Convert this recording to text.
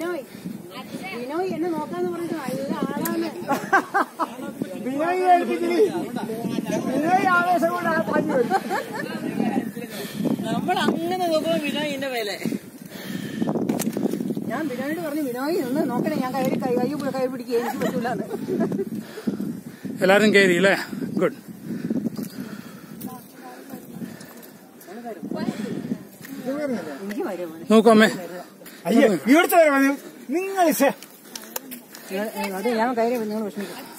ബിനോയ് ബിനോയ് എന്നെ നോക്കാന്ന് പറഞ്ഞിട്ട് നല്ല ആളാണ് ബിനോയ് ഏൽപ്പിച്ചിരി ബിനോയ് ആവേശം കൊണ്ട് ആ പാഞ്ഞു വരും നമ്മൾ അങ്ങനെ നോക്കുമ്പോ വിനോയിന്റെ മേലെ ഞാൻ ബിനോയോട് പറഞ്ഞു ബിനോയ് ഒന്ന് നോക്കണേ ഞാൻ കയറി കൈ കൈ കൈ പിടിക്കുക എനിക്ക് പറ്റൂലെന്ന് എല്ലാരും കയറി അല്ലേ ഗുഡ് എനിക്ക് വരും മോനെ. നോക്കൂ അമ്മേ അയ്യോ ഇവിടുത്തെ നിങ്ങൾ നിങ്ങൾ- അത് ഞാൻ കയറി നിങ്ങൾ വിഷമിക്കും